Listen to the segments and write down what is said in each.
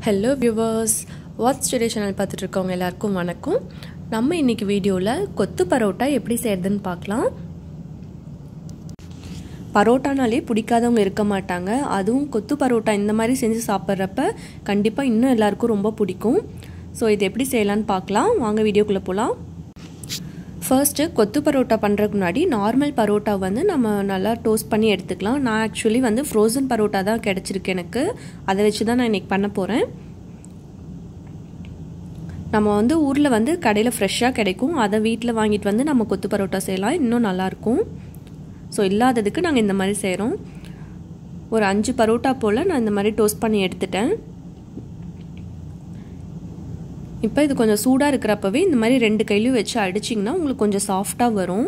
hello viewers what's today channel பார்த்துட்டு இருக்கவங்க எல்லாருக்கும் வணக்கம் நம்ம இன்னைக்கு வீடியோவில் கொத்து பரோட்டா எப்படி செய்யறதுன்னு பார்க்கலாம் பரோட்டானாலே பிடிக்காதவங்க இருக்க மாட்டாங்க அதுவும் கொத்து பரோட்டா இந்த மாதிரி செஞ்சு சாப்பிட்றப்ப கண்டிப்பாக இன்னும் எல்லாருக்கும் ரொம்ப பிடிக்கும் ஸோ இது எப்படி செய்யலான்னு பார்க்கலாம் வாங்க வீடியோக்குள்ளே போகலாம் ஃபர்ஸ்ட்டு கொத்து பரோட்டா பண்ணுறதுக்கு முன்னாடி நார்மல் பரோட்டா வந்து நம்ம நல்லா டோஸ்ட் பண்ணி எடுத்துக்கலாம் நான் ஆக்சுவலி வந்து ஃப்ரோசன் பரோட்டா தான் கிடச்சிருக்கு எனக்கு அதை வச்சு தான் நான் இன்றைக்கி பண்ண போகிறேன் நம்ம வந்து ஊரில் வந்து கடையில் ஃப்ரெஷ்ஷாக கிடைக்கும் அதை வீட்டில் வாங்கிட்டு வந்து நம்ம கொத்து பரோட்டா செய்யலாம் இன்னும் நல்லாயிருக்கும் ஸோ இல்லாததுக்கு நாங்கள் இந்த மாதிரி செய்கிறோம் ஒரு அஞ்சு பரோட்டா போல் நான் இந்த மாதிரி டோஸ்ட் பண்ணி எடுத்துட்டேன் இப்போ இது கொஞ்சம் சூடாக இருக்கிறப்பவே இந்த மாதிரி ரெண்டு கையிலையும் வச்சு அடிச்சிங்கன்னா உங்களுக்கு கொஞ்சம் சாஃப்டாக வரும்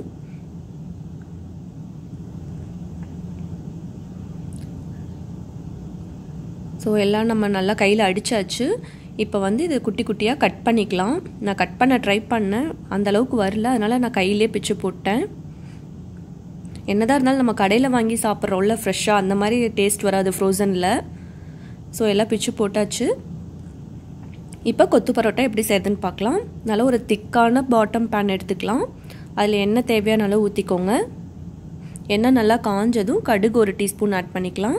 ஸோ எல்லாம் நம்ம நல்லா கையில் அடித்தாச்சு இப்போ வந்து இது குட்டி குட்டியாக கட் பண்ணிக்கலாம் நான் கட் பண்ண ட்ரை பண்ணேன் அந்த அளவுக்கு வரல அதனால் நான் கையிலே பிச்சு போட்டேன் என்னதான் இருந்தாலும் நம்ம கடையில் வாங்கி சாப்பிட்றோம்ல ஃப்ரெஷ்ஷாக அந்த மாதிரி டேஸ்ட் வராது ஃப்ரோசனில் ஸோ எல்லாம் பிச்சு போட்டாச்சு இப்போ கொத்து பரோட்டா எப்படி செய்யுதுன்னு பார்க்கலாம் நல்லா ஒரு திக்கான பாட்டம் பேன் எடுத்துக்கலாம் அதில் எண்ணெய் தேவையான அளவு ஊற்றிக்கோங்க எண்ணெய் நல்லா காஞ்சதும் கடுகு ஒரு டீஸ்பூன் ஆட் பண்ணிக்கலாம்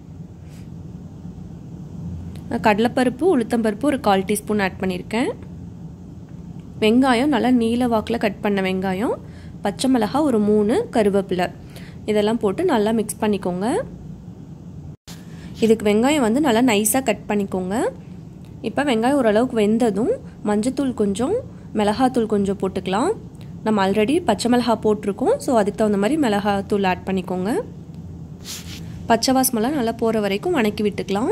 கடலைப்பருப்பு உளுத்தம்பருப்பு ஒரு கால் டீஸ்பூன் ஆட் பண்ணியிருக்கேன் வெங்காயம் நல்லா நீல வாக்கில் கட் பண்ண வெங்காயம் பச்சை மிளகா ஒரு மூணு கருவேப்பிலை இதெல்லாம் போட்டு நல்லா மிக்ஸ் பண்ணிக்கோங்க இதுக்கு வெங்காயம் வந்து நல்லா நைஸாக கட் பண்ணிக்கோங்க இப்போ வெங்காயம் ஓரளவுக்கு வெந்ததும் மஞ்சத்தூள் கொஞ்சம் மிளகாத்தூள் கொஞ்சம் போட்டுக்கலாம் நம்ம ஆல்ரெடி பச்சை மிளகா போட்டிருக்கோம் ஸோ அதுக்கு தகுந்த மாதிரி மிளகாத்தூள் ஆட் பண்ணிக்கோங்க பச்சை வாசமெல்லாம் நல்லா போகிற வரைக்கும் வணக்கி விட்டுக்கலாம்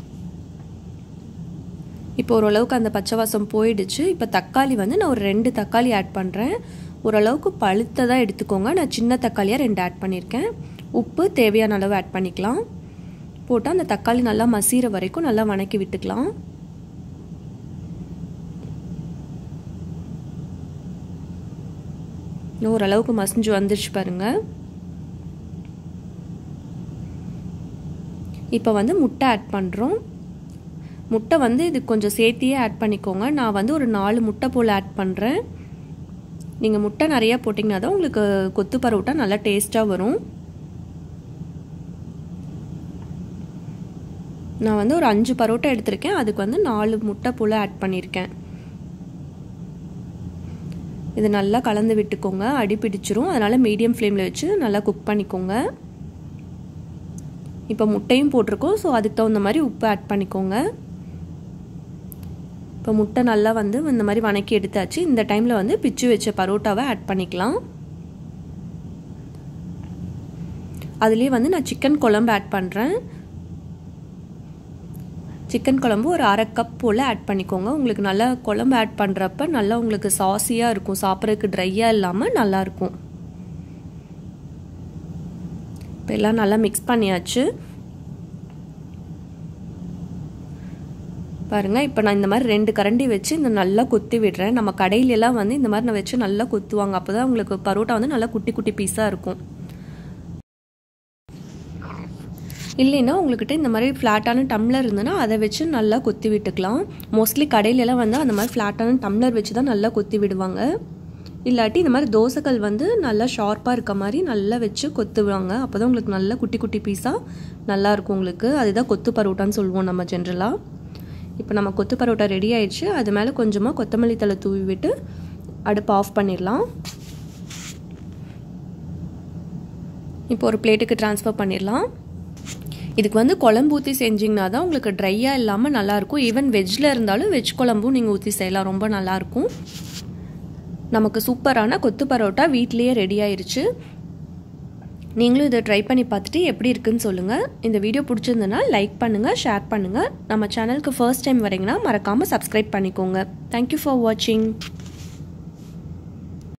இப்போ ஓரளவுக்கு அந்த பச்சை வாசம் போயிடுச்சு இப்போ தக்காளி வந்து நான் ஒரு ரெண்டு தக்காளி ஆட் பண்ணுறேன் ஓரளவுக்கு பழுத்ததாக எடுத்துக்கோங்க நான் சின்ன தக்காளியாக ரெண்டு ஆட் பண்ணியிருக்கேன் உப்பு தேவையான அளவு ஆட் பண்ணிக்கலாம் போட்டால் அந்த தக்காளி நல்லா மசீர வரைக்கும் நல்லா வணக்கி விட்டுக்கலாம் ஓரளவுக்கு மசிஞ்சு வந்துருச்சு பாருங்க இப்போ வந்து முட்டை ஆட் பண்ணுறோம் முட்டை வந்து இது கொஞ்சம் சேர்த்தியே ஆட் பண்ணிக்கோங்க நான் வந்து ஒரு நாலு முட்டை போல் ஆட் பண்ணுறேன் நீங்கள் முட்டை நிறையா போட்டிங்கன்னா தான் உங்களுக்கு கொத்து பரோட்டா நல்லா டேஸ்ட்டாக வரும் நான் வந்து ஒரு அஞ்சு பரோட்டா எடுத்திருக்கேன் அதுக்கு வந்து நாலு முட்டை போல் ஆட் பண்ணியிருக்கேன் இது நல்லா கலந்து விட்டுக்கோங்க அடி பிடிச்சிரும் அதனால் மீடியம் ஃப்ளேமில் வச்சு நல்லா குக் பண்ணிக்கோங்க இப்போ முட்டையும் போட்டிருக்கோம் ஸோ அதுக்கு தகுந்த மாதிரி உப்பு ஆட் பண்ணிக்கோங்க இப்போ முட்டை நல்லா வந்து இந்த மாதிரி வணக்கி எடுத்தாச்சு இந்த டைமில் வந்து பிச்சு வச்ச பரோட்டாவை ஆட் பண்ணிக்கலாம் அதுலேயே வந்து நான் சிக்கன் குழம்பு ஆட் பண்ணுறேன் சிக்கன் குழம்பு ஒரு அரை கப் போல் ஆட் பண்ணிக்கோங்க உங்களுக்கு நல்லா குழம்பு ஆட் பண்ணுறப்ப நல்லா உங்களுக்கு சாஸியாக இருக்கும் சாப்பிட்றதுக்கு ட்ரையாக இல்லாமல் நல்லாயிருக்கும் இப்போ எல்லாம் நல்லா மிக்ஸ் பண்ணியாச்சு பாருங்கள் இப்போ நான் இந்த மாதிரி ரெண்டு கரண்டி வச்சு இந்த நல்லா கொத்தி விடுறேன் நம்ம கடையிலலாம் வந்து இந்த மாதிரி நான் வச்சு நல்லா கொத்துவாங்க அப்போ தான் உங்களுக்கு பரோட்டா வந்து நல்லா குட்டி குட்டி பீஸாக இருக்கும் இல்லைன்னா உங்கள்கிட்ட இந்த மாதிரி ஃப்ளாட்டான டம்ளர் இருந்ததுன்னா அதை வச்சு நல்லா கொத்தி விட்டுக்கலாம் மோஸ்ட்லி கடையிலலாம் வந்து அந்த மாதிரி ஃப்ளாட்டான டம்ளர் வச்சு தான் நல்லா கொத்தி விடுவாங்க இல்லாட்டி இந்த மாதிரி தோசைகள் வந்து நல்லா ஷார்ப்பாக இருக்க மாதிரி நல்லா வச்சு கொத்துவாங்க அப்போ தான் உங்களுக்கு நல்லா குட்டி குட்டி பீஸாக நல்லாயிருக்கும் உங்களுக்கு அதுதான் கொத்து பரோட்டான்னு சொல்லுவோம் நம்ம ஜென்ரலாக இப்போ நம்ம கொத்து பரோட்டா ரெடி ஆயிடுச்சு அது மேலே கொஞ்சமாக கொத்தமல்லி தலை தூவி விட்டு அடுப்பு ஆஃப் பண்ணிடலாம் இப்போ ஒரு பிளேட்டுக்கு ட்ரான்ஸ்ஃபர் பண்ணிடலாம் இதுக்கு வந்து குழம்பு ஊற்றி செஞ்சிங்கன்னா தான் உங்களுக்கு ட்ரையாக இல்லாமல் நல்லாயிருக்கும் ஈவன் வெஜ்ஜில் இருந்தாலும் வெஜ் குழம்பும் நீங்கள் ஊற்றி செய்யலாம் ரொம்ப நல்லாயிருக்கும் நமக்கு சூப்பரான கொத்து பரோட்டா வீட்லேயே ரெடி ஆயிடுச்சு நீங்களும் இதை ட்ரை பண்ணி பார்த்துட்டு எப்படி இருக்குன்னு சொல்லுங்கள் இந்த வீடியோ பிடிச்சிருந்ததுன்னா லைக் பண்ணுங்கள் ஷேர் பண்ணுங்கள் நம்ம சேனலுக்கு ஃபர்ஸ்ட் டைம் வரீங்கன்னா மறக்காமல் சப்ஸ்கிரைப் பண்ணிக்கோங்க தேங்க்யூ ஃபார் வாட்சிங்